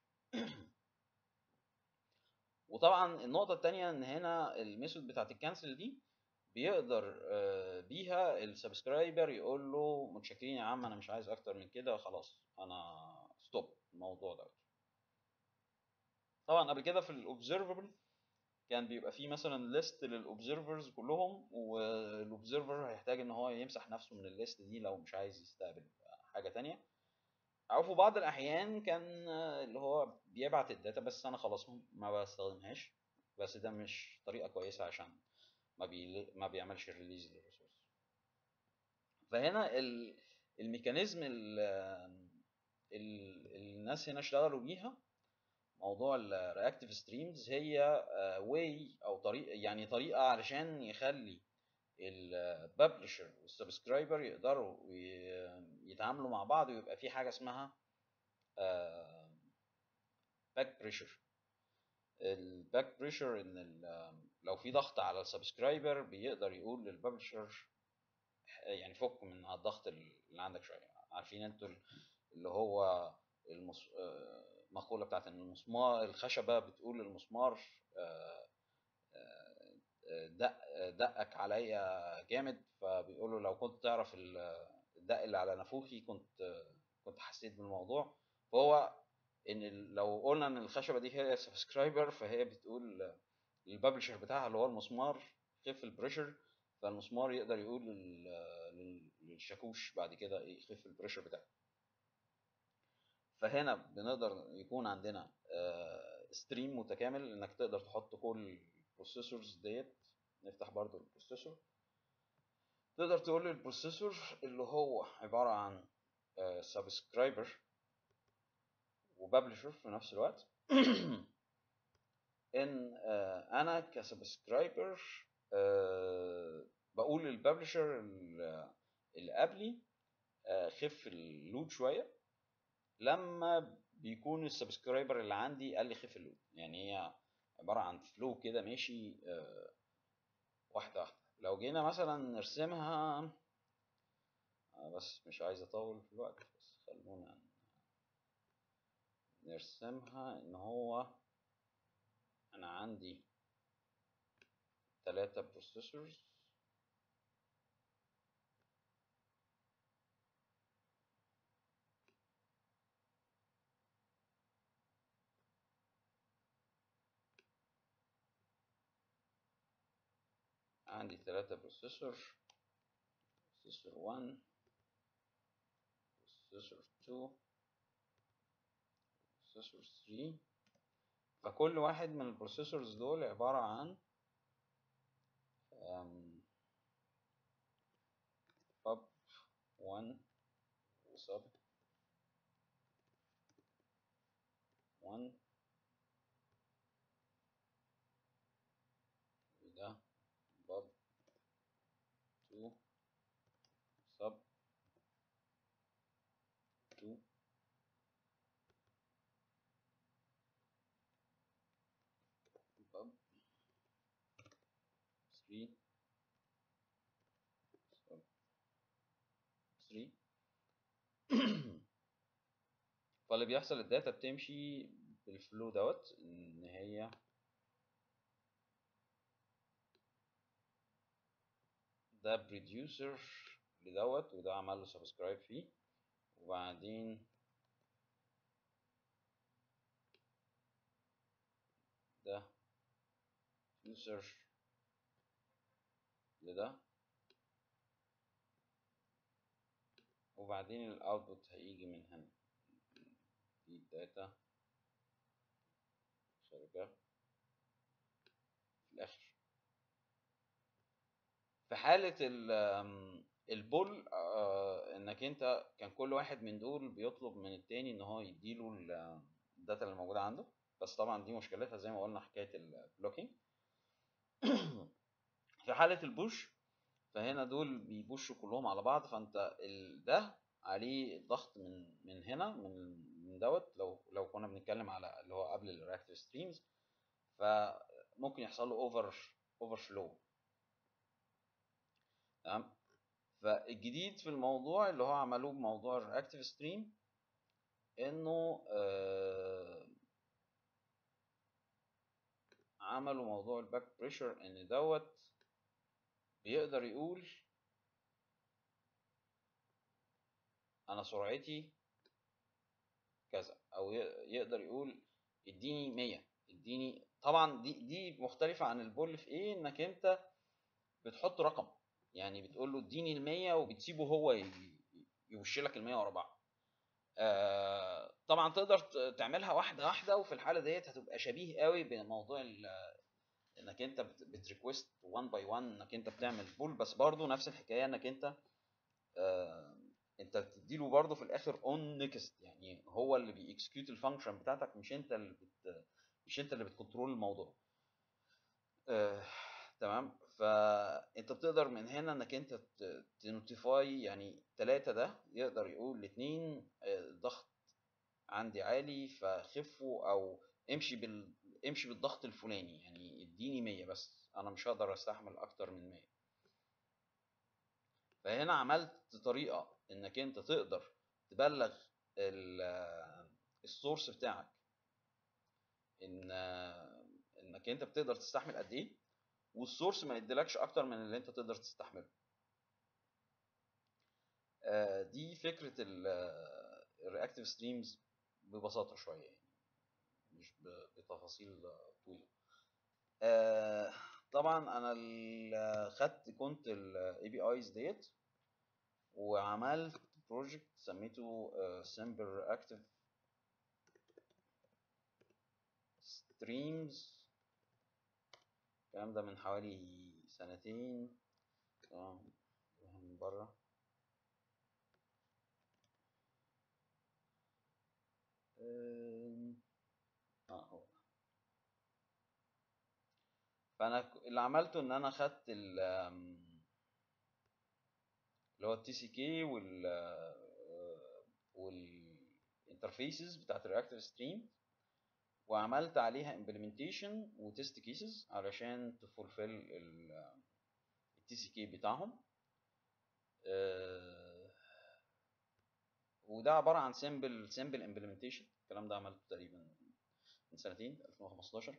وطبعا النقطة التانية ان هنا الميثود بتاعت الكانسل دي بيقدر آه، بيها السبسكرايبر يقول له متشكرين يا عم انا مش عايز اكتر من كده خلاص انا ستوب الموضوع ده طبعا قبل كده في الاوبزرفبل كان بيبقى فيه مثلا ليست للاوبزرفرز كلهم والاوبزرفر هيحتاج ان هو يمسح نفسه من الليست دي لو مش عايز يستقبل حاجه تانية او في بعض الاحيان كان آه، اللي هو بيبعت الداتا بس انا خلاص ما بستخدمهاش بس ده مش طريقه كويسه عشان ما بي ما بيعملش ريليز للريسورس فهنا ال- الميكانيزم ال- ال- الناس هنا اشتغلوا بيها موضوع الرياكتيف ستريمز هي واي او طريقه يعني طريقه علشان يخلي الببلشر والسبسكرايبر يقدروا ي- يتعاملوا مع بعض ويبقى في حاجه اسمها باك بريشر الباك بريشر ان ال- لو في ضغط على السبسكرايبر بيقدر يقول للببلشر يعني فك من الضغط اللي عندك شويه عارفين انتوا اللي هو المص... آه، المقوله بتاعت ان المسمار الخشبه بتقول للمسمار آه، آه، دق دقك عليا جامد فبيقول له لو كنت تعرف ال- الدق اللي على نافوخي كنت كنت حسيت بالموضوع فهو ان ال- لو قلنا ان الخشبه دي هي سبسكرايبر فهي بتقول للببلشر بتاعها اللي هو المسمار خف البريشر فالمسمار يقدر يقول لل- لل- للشاكوش بعد كده ايه خف البريشر بتاعه فهنا بنقدر يكون عندنا ستريم متكامل انك تقدر تحط كل البروسيسورز ديت نفتح برضو البروسيسور تقدر تقول للبروسيسور اللي هو عبارة عن سبسكرايبر وببلشر في نفس الوقت ان آه، انا كسبسكرايبر آه، بقول للببلشر اللي قبلي آه، خف اللود شويه لما بيكون السبسكرايبر اللي عندي قال لي خف اللود يعني هي عباره عن فلو كده ماشي آه، واحده واحده لو جينا مثلا نرسمها آه، بس مش عايز اطول في الوقت بس خلونا نرسمها ان هو انا عندي ثلاثة بروسيسورز عندي ثلاثة بروسيسور بروسيسور 1 بروسيسور 2 بروسيسور 3 فكل واحد من البروسيسورز دول عبارة عن أم، pub 1 وsub 1 وده pub 2 sub 2 pub 3 3 فاللي بيحصل الداتا بتمشي بالفلو دوت ان هي ده بروديوسر لدوت وده عمل له سبسكرايب فيه وبعدين ده يوزر لده وبعدين الاوتبوت هيجي من هنا دي الداتا خارجة في الاخر في حالة البول آه انك انت كان كل واحد من دول بيطلب من التاني ان هو يديله الداتا اللي موجودة عنده بس طبعا دي مشكلتها زي ما قلنا حكاية البلوكينج في حالة البوش فهنا دول بيبوشوا كلهم على بعض فانت ده عليه ضغط من من هنا من من دوت لو لو كنا بنتكلم على اللي هو قبل الرياكتيف ستريمز فممكن يحصل له اوفر اوفر فلو تمام فالجديد في الموضوع اللي هو عملوه بموضوع الرياكتيف ستريم انه آه عملوا موضوع الباك بريشر ان دوت بيقدر يقول انا سرعتي كذا او يقدر يقول اديني مية اديني طبعا دي دي مختلفة عن البول في ايه انك انت بتحط رقم يعني بتقول له اديني المية وبتسيبه هو يوش لك المية ورا بعض آه طبعا تقدر تعملها واحده واحده وفي الحاله ديت هتبقى شبيه قوي بموضوع انك انت بتريكوست 1 باي 1 انك انت بتعمل بول بس برضو نفس الحكايه انك انت آه انت بتديله برضو في الاخر اون نيكست يعني هو اللي بيكسكيوت الفانكشن بتاعتك مش انت اللي بت مش انت اللي بتكنترول الموضوع آه تمام فانت بتقدر من هنا انك انت تنوتيفاي يعني ثلاثة ده يقدر يقول الاثنين ضغط عندي عالي فخفوا او امشي بال امشي بالضغط الفلاني يعني اديني مية بس انا مش هقدر استحمل اكتر من مية فهنا عملت طريقة انك انت تقدر تبلغ السورس بتاعك ان انك انت بتقدر تستحمل قد ايه والسورس ما يديلكش اكتر من اللي انت تقدر تستحمله دي فكرة الرياكتيف ستريمز ببساطة شوية يعني مش بتفاصيل طويلة طبعا انا خدت كنت الاي بي ايز ديت وعملت بروجكت سميته سمبل رياكتيف ستريمز الكلام ده من حوالي سنتين تمام من بره اه هو فانا اللي عملته ان انا خدت ال اللي هو التي سي كي وال والانترفيسز بتاعت الرياكتيف ستريم وعملت عليها implementation وتست كيسز علشان تفولفل التي سي كي بتاعهم وده عبارة عن سيمبل سيمبل implementation الكلام ده عملته تقريبا من سنتين 2015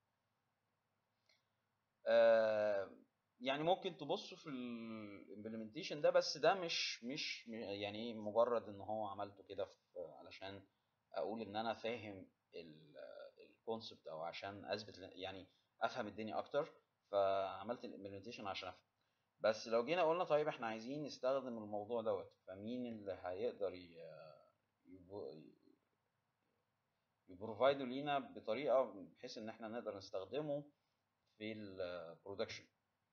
يعني ممكن تبصوا في الامبلمنتيشن ده بس ده مش مش يعني مجرد ان هو عملته كده علشان اقول ان انا فاهم الكونسبت او عشان اثبت يعني افهم الدنيا اكتر فعملت الامبلمنتيشن عشان افهم بس لو جينا قلنا طيب احنا عايزين نستخدم الموضوع دوت فمين اللي هيقدر يبروفايدوا لينا بطريقه بحيث ان احنا نقدر نستخدمه في البرودكشن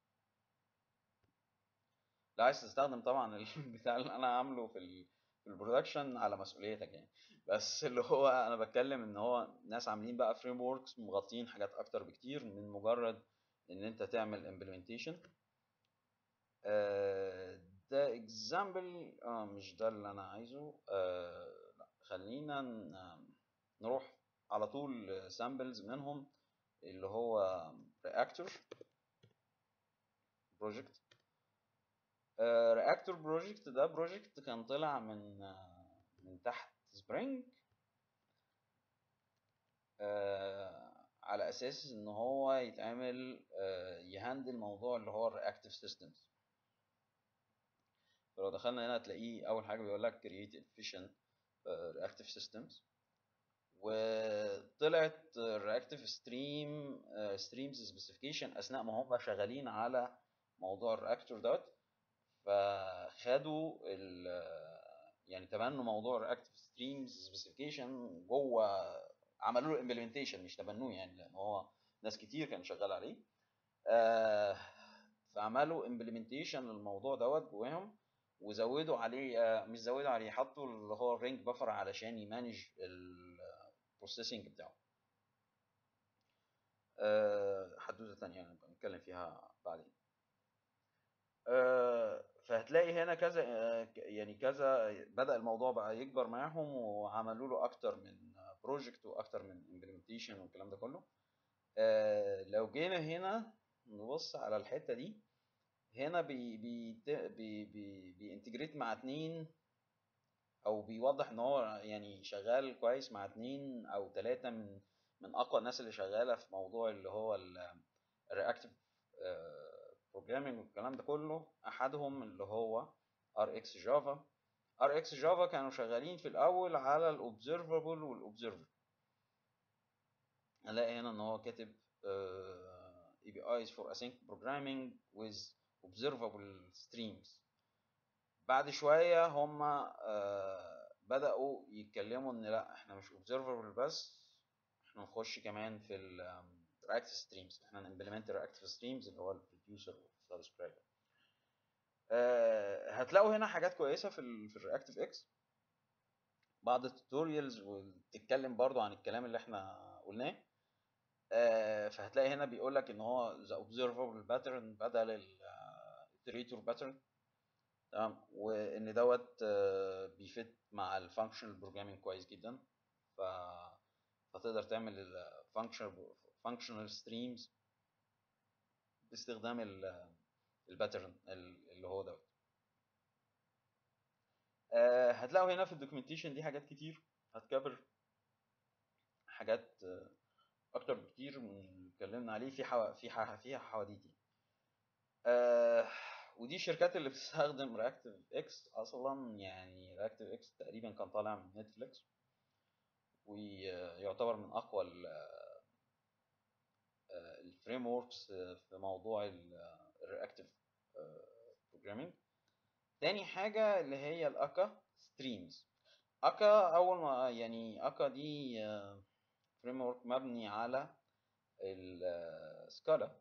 لا عايز تستخدم طبعا البتاع اللي انا عامله في في البرودكشن على مسؤوليتك يعني بس اللي هو انا بتكلم ان هو ناس عاملين بقى فريم وركس مغطين حاجات اكتر بكتير من مجرد ان انت تعمل امبلمنتيشن ده اكزامبل اه مش ده اللي انا عايزه آه لا خلينا نروح على طول سامبلز منهم اللي هو رياكتور بروجكت رياكتور بروجكت ده بروجكت كان طلع من آه، من تحت سبرينج على اساس ان هو يتعمل آه، يهندل موضوع اللي هو الرياكتيف سيستمز فلو دخلنا هنا هتلاقيه اول حاجه بيقول لك create efficient آه، reactive systems وطلعت الرياكتيف ستريم ستريمز سبيسيفيكيشن اثناء ما هم شغالين على موضوع الرياكتور دوت فخدوا ال يعني تبنوا موضوع الرياكتيف ستريمز سبيسيفيكيشن جوه عملوا له امبلمنتيشن مش تبنوه يعني لان هو ناس كتير كان شغال عليه آه فعملوا امبلمنتيشن للموضوع دوت جواهم وزودوا عليه آه مش زودوا عليه حطوا اللي هو الرينج بفر علشان يمانج البروسيسنج بتاعه آه حدوته تانية يعني بنتكلم فيها بعدين آه فهتلاقي هنا كذا آه يعني كذا بدأ الموضوع بقى يكبر معاهم وعملوا له اكتر من بروجكت واكتر من امبلمنتيشن والكلام ده كله آه لو جينا هنا نبص على الحته دي هنا بي بي بي بي بينتجريت مع اتنين او بيوضح ان هو يعني شغال كويس مع اتنين او تلاتة من من اقوى الناس اللي شغاله في موضوع اللي هو الرياكتيف بروجرامينج والكلام ده كله احدهم اللي هو ار اكس جافا ار اكس جافا كانوا شغالين في الاول على الاوبزرفبل والاوبزرفر هنلاقي هنا ان هو كاتب اي بي ايز فور async programming with observable streams بعد شويه هم بداوا يتكلموا ان لا احنا مش observable بس احنا نخش كمان في ال reactive streams احنا نimplement reactive streams اللي هو البروديوسر والسبسكرايبر أه هتلاقوا هنا حاجات كويسه في ال في الرياكتيف اكس بعض التوتوريالز وبتتكلم برضو عن الكلام اللي احنا قلناه أه فهتلاقي هنا بيقول لك ان هو the observable pattern بدل ال iterator pattern تمام وان دوت أه بيفت مع الفانكشنال بروجرامينج كويس جدا ف فتقدر تعمل الفانكشنال فانكشنال ستريمز باستخدام الباترن اللي هو دوت أه هتلاقوا هنا في الدوكيومنتيشن دي حاجات كتير هتكبر حاجات اكتر بكتير من اللي اتكلمنا عليه في حو... في ح... فيها حواديت أه ودي الشركات اللي بتستخدم رياكتيف اكس اصلا يعني رياكتيف اكس تقريبا كان طالع من نتفليكس ويعتبر من اقوى الفريم وركس في موضوع الرياكتيف بروجرامينج تاني حاجة اللي هي الاكا ستريمز اكا اول ما يعني اكا دي فريم ورك مبني على السكالا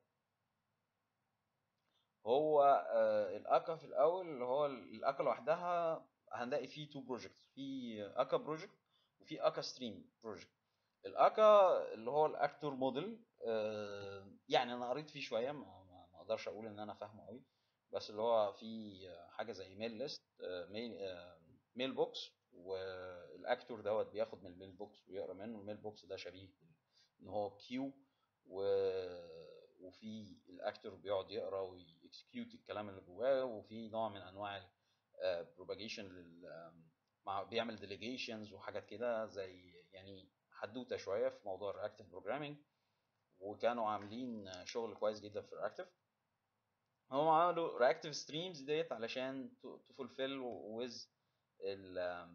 هو الاكا في الاول اللي هو الاكا لوحدها هنلاقي فيه تو بروجكتس في اكا بروجكت وفي اكا ستريم بروجكت الاكا اللي هو الاكتور موديل يعني انا قريت فيه شويه ما اقدرش اقول ان انا فاهمه قوي بس اللي هو في حاجه زي ميل ليست ميل ميل بوكس والاكتور دوت بياخد من الميل بوكس ويقرا منه الميل بوكس ده شبيه ان هو كيو و وفي الاكتور بيقعد يقرا ويكسكيوت الكلام اللي جواه وفي نوع من انواع البروباجيشن لل مع بيعمل ديليجيشنز وحاجات كده زي يعني حدوته شويه في موضوع الرياكتيف بروجرامينج وكانوا عاملين شغل كويس جدا في الرياكتيف هم عملوا رياكتيف ستريمز ديت علشان تفولفيل ويز ال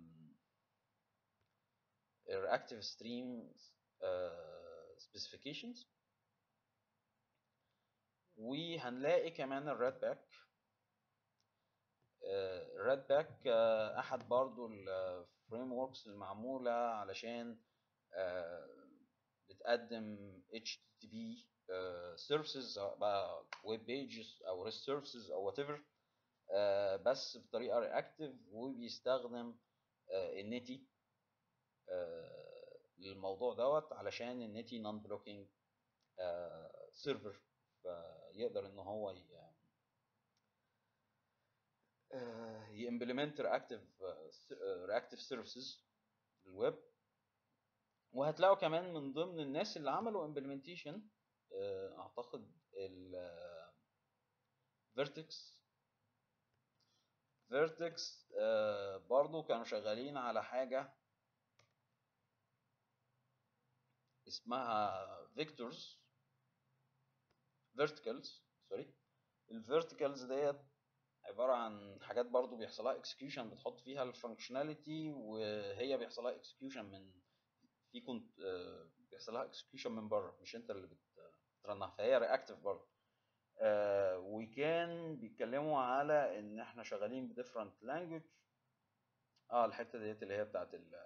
الرياكتيف ستريمز سبيسيفيكيشنز وهنلاقي كمان الريد باك الريد باك احد برضو الفريم وركس المعموله علشان بتقدم HTTP سيرفيسز بقى ويب بيجز او ريست سيرفيسز او وات ايفر بس بطريقه رياكتيف وبيستخدم النتي للموضوع دوت علشان النتي نون بلوكينج سيرفر فيقدر ان هو يمبلمنت رياكتيف رياكتيف سيرفيسز للويب وهتلاقوا كمان من ضمن الناس اللي عملوا امبلمنتيشن اعتقد ال فيرتكس فيرتكس آه برضو كانوا شغالين على حاجة اسمها فيكتورز فيرتيكالز سوري الفيرتيكالز ديت عبارة عن حاجات برضو بيحصلها اكسكيوشن بتحط فيها الفانكشناليتي وهي بيحصلها اكسكيوشن من في كنت آه بيحصلها اكسكيوشن من بره مش انت اللي بترنها فهي رياكتيف برضه آه وكان بيتكلموا على ان احنا شغالين بديفرنت لانجوج اه الحته ديت اللي هي بتاعت ال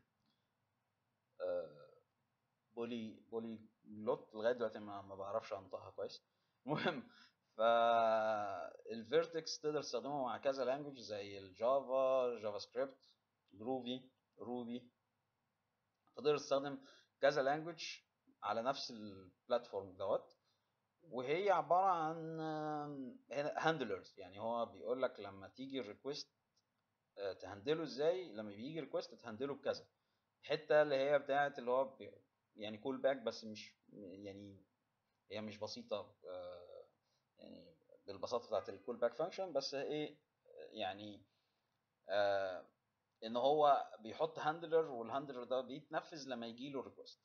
آه بولي بولي لوت لغايه دلوقتي ما, ما بعرفش انطقها كويس المهم فالفيرتكس تقدر تستخدمه مع كذا لانجوج زي الجافا جافا سكريبت جروفي روبي تقدر تستخدم كذا لانجوج على نفس البلاتفورم دوت وهي عباره عن هاندلرز يعني هو بيقول لك لما تيجي الريكوست تهندله ازاي لما بيجي ريكوست تهندله بكذا الحته اللي هي بتاعت اللي هو يعني كول باك بس مش يعني هي مش بسيطه يعني بالبساطه بتاعت الكول باك فانكشن بس ايه يعني آه ان هو بيحط هاندلر والهاندلر ده بيتنفذ لما يجي له ريكوست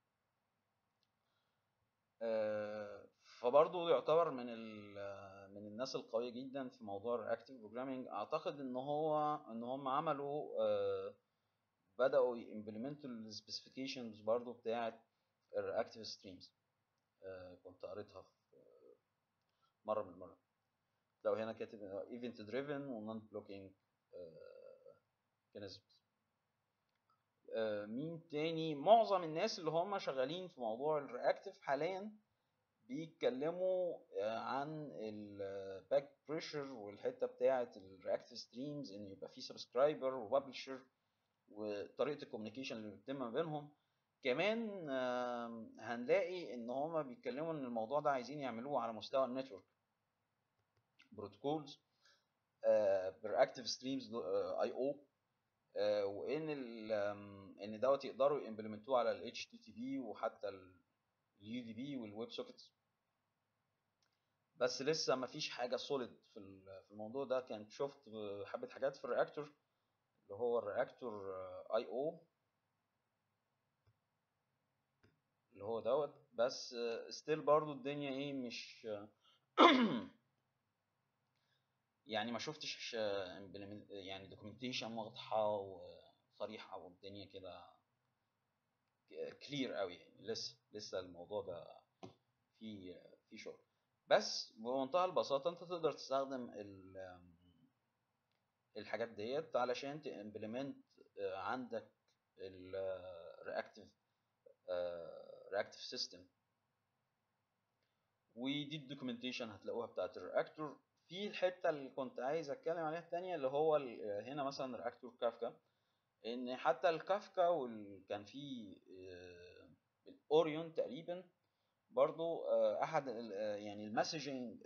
آه فبرضه يعتبر من من الناس القويه جدا في موضوع الرياكتيف بروجرامينج اعتقد ان هو ان هم عملوا آه بداوا يمبلمنتوا السبيسيفيكيشنز برضه بتاعه الرياكتيف ستريمز آه كنت قريتها في مره من المرات لو هنا كاتب ايفنت دريفن ونون بلوكينج ميكانيزمز مين تاني معظم الناس اللي هم شغالين في موضوع الرياكتيف حاليا بيتكلموا عن الباك بريشر والحته بتاعه الرياكتيف ستريمز ان يبقى في سبسكرايبر وببلشر وطريقه الكوميونيكيشن اللي بتتم ما بينهم كمان هنلاقي ان هما بيتكلموا ان الموضوع ده عايزين يعملوه على مستوى النتورك بروتوكولز بالاكتيف ستريمز اي او وان ان دوت يقدروا يمبلمنتوه على ال HTTP وحتى اليو دي بي والويب سوكيتس بس لسه ما فيش حاجه سوليد في في الموضوع ده كنت شفت حبه حاجات في الرياكتور اللي هو الرياكتور اي او اللي هو دوت بس ستيل برضو الدنيا ايه مش يعني ما شفتش يعني دوكيومنتيشن واضحه وصريحه والدنيا كده كلير قوي يعني لسه لسه الموضوع ده في في شغل بس بمنتهى البساطه انت تقدر تستخدم الحاجات ديت علشان تمبلمنت عندك الرياكتيف رياكتيف سيستم ودي الدوكيومنتيشن هتلاقوها بتاعت الرياكتور في الحته اللي كنت عايز اتكلم عليها الثانيه اللي هو هنا مثلا رياكتور كافكا ان حتى الكافكا وال... كان في الاوريون تقريبا برضو احد يعني المسجنج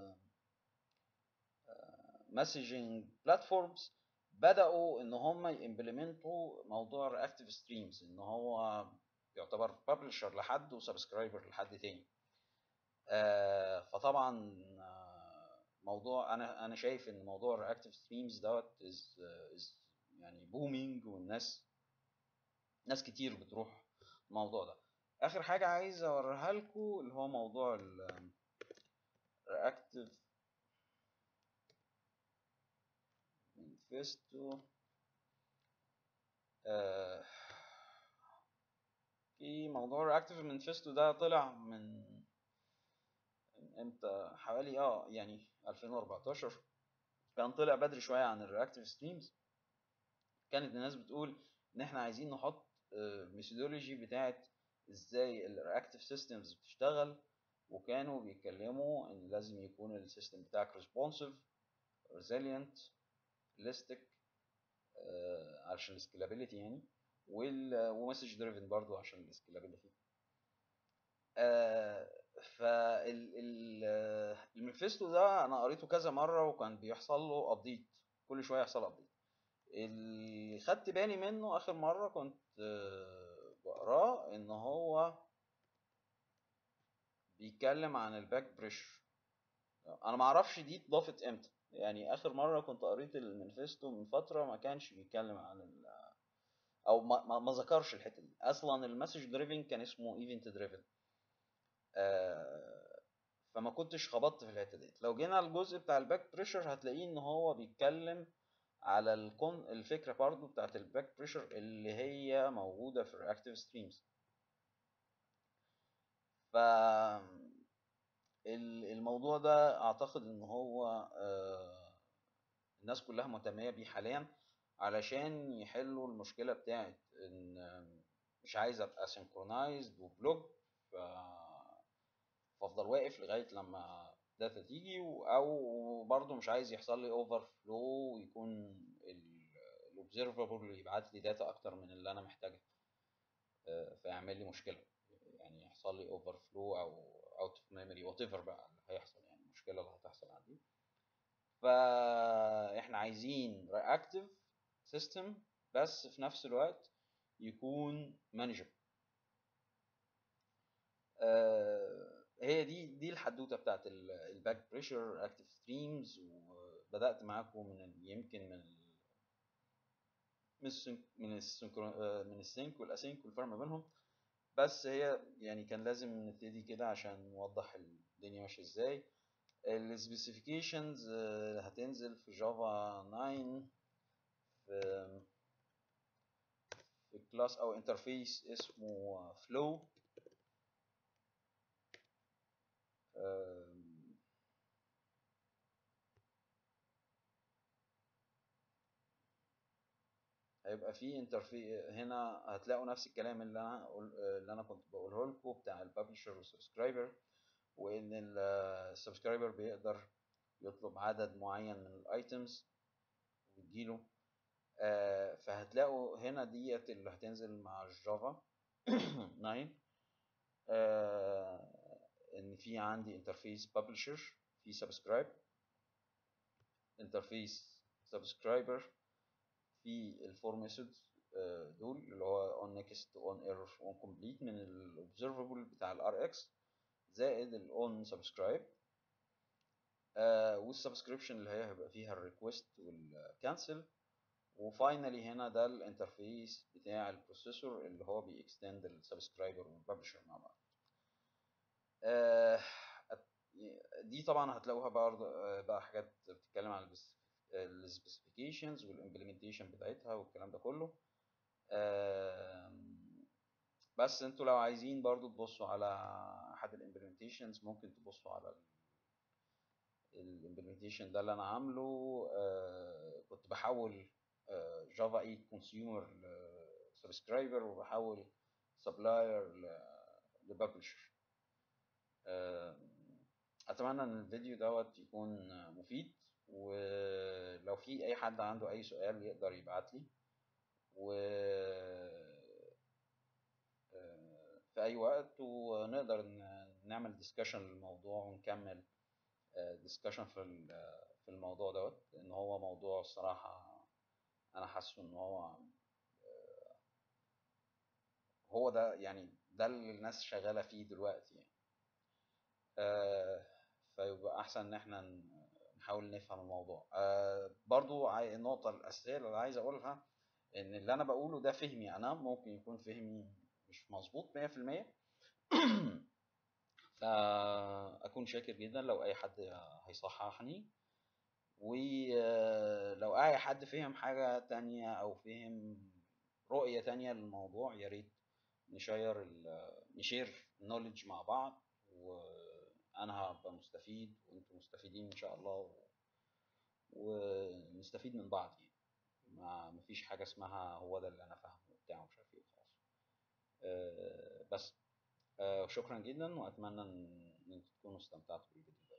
مسجنج بلاتفورمز بداوا ان هم يمبلمنتوا موضوع الرياكتيف ستريمز ان هو يعتبر ببلشر لحد وسبسكرايبر لحد تاني آه فطبعا موضوع انا انا شايف ان موضوع الرياكتيف ستريمز دوت از از يعني بومينج والناس ناس كتير بتروح الموضوع ده اخر حاجه عايز اوريها لكم اللي هو موضوع الرياكتيف مانيفستو آه في موضوع الرياكتيف مانيفستو ده طلع من امتى حوالي اه يعني 2014 كان طلع بدري شويه عن الرياكتيف ستريمز كانت الناس بتقول ان احنا عايزين نحط ميثودولوجي بتاعت ازاي الرياكتيف سيستمز بتشتغل وكانوا بيتكلموا ان لازم يكون السيستم بتاعك ريسبونسيف ريزيلينت ليستك عشان السكيلابيلتي يعني ومسج دريفن برضو عشان السكيلابيلتي فالمنفستو ده انا قريته كذا مره وكان بيحصل له ابديت كل شويه يحصل ابديت اللي خدت بالي منه اخر مره كنت بقراه ان هو بيتكلم عن الباك بريشر انا ما اعرفش دي اتضافت امتى يعني اخر مره كنت قريت المانيفستو من فتره ما كانش بيتكلم عن ال او ما, ما, ما ذكرش الحته دي اصلا المسج دريفن كان اسمه ايفنت دريفن آه فما كنتش خبطت في الحته دي لو جينا الجزء بتاع الباك بريشر هتلاقيه ان هو بيتكلم على الكون الفكره برضو بتاعت الباك بريشر اللي هي موجوده في الرياكتيف ستريمز ف الموضوع ده اعتقد ان هو آه الناس كلها مهتميه بيه حاليا علشان يحلوا المشكله بتاعت ان مش عايز ابقى سينكرونايزد وبلوج ف فافضل واقف لغايه لما داتا تيجي او برضو مش عايز يحصل لي اوفر فلو ويكون الاوبزرفبل يبعت لي داتا اكتر من اللي انا محتاجها فيعمل لي مشكله يعني يحصل لي اوفر فلو او اوت اوف ميموري وات ايفر بقى اللي هيحصل يعني المشكله اللي هتحصل عندي فاحنا عايزين رياكتيف سيستم بس في نفس الوقت يكون مانجبل آه هي دي دي الحدوته بتاعت الباك بريشر اكتيف ستريمز وبدات معاكم من يمكن من من السنك من السنك من السينك والاسينك والفرق ما بينهم بس هي يعني كان لازم نبتدي كده عشان نوضح الدنيا ماشيه ازاي السبيسيفيكيشنز هتنزل في جافا 9 في في كلاس او انترفيس اسمه فلو هيبقى في انترفي هنا هتلاقوا نفس الكلام اللي انا اللي انا كنت بقوله لكم بتاع الببلشر والسبسكرايبر وان السبسكرايبر بيقدر يطلب عدد معين من الايتمز ويديله آه فهتلاقوا هنا ديت اللي هتنزل مع الجافا 9 آه ان في عندي انترفيس ببلشر في سبسكرايب انترفيس سبسكرايبر في الفور ميثودز دول اللي هو on next on error on complete من الاوبزرفبل بتاع الار اكس زائد الاون سبسكرايب والسبسكريبشن اللي هي هيبقى فيها الريكوست والكانسل وفاينلي هنا ده الانترفيس بتاع البروسيسور اللي هو بيكستند السبسكرايبر والببلشر مع بعض دي طبعا هتلاقوها برضه بقى حاجات بتتكلم عن السبيسيفيكيشنز والامبلمنتيشن بتاعتها والكلام ده كله بس انتوا لو عايزين برضو تبصوا على احد الامبلمنتيشنز ممكن تبصوا على الامبلمنتيشن ده اللي انا عامله كنت بحول جافا 8 كونسيومر سبسكرايبر وبحول سبلاير لببلشر اتمنى ان الفيديو دوت يكون مفيد ولو في اي حد عنده اي سؤال يقدر يبعت لي و في اي وقت ونقدر نعمل ديسكشن للموضوع ونكمل ديسكشن في في الموضوع دوت لان هو موضوع الصراحه انا حاسه ان هو هو ده يعني ده اللي الناس شغاله فيه دلوقتي يعني فيبقى احسن ان احنا نحاول نفهم الموضوع آه برضو النقطة الأساسية اللي عايز أقولها إن اللي أنا بقوله ده فهمي أنا ممكن يكون فهمي مش مظبوط مية في المية فأكون شاكر جدا لو أي حد هيصححني ولو أي حد فهم حاجة تانية أو فهم رؤية تانية للموضوع يا ريت نشير نشير نولج مع بعض وانا هبقى مستفيد وانتم مستفيدين ان شاء الله و... ونستفيد من بعض يعني ما مفيش حاجه اسمها هو ده اللي انا فاهمه وبتاع ومش عارف ايه وخلاص أه بس أه شكرا جدا واتمنى ان انتم تكونوا استمتعتوا بالفيديو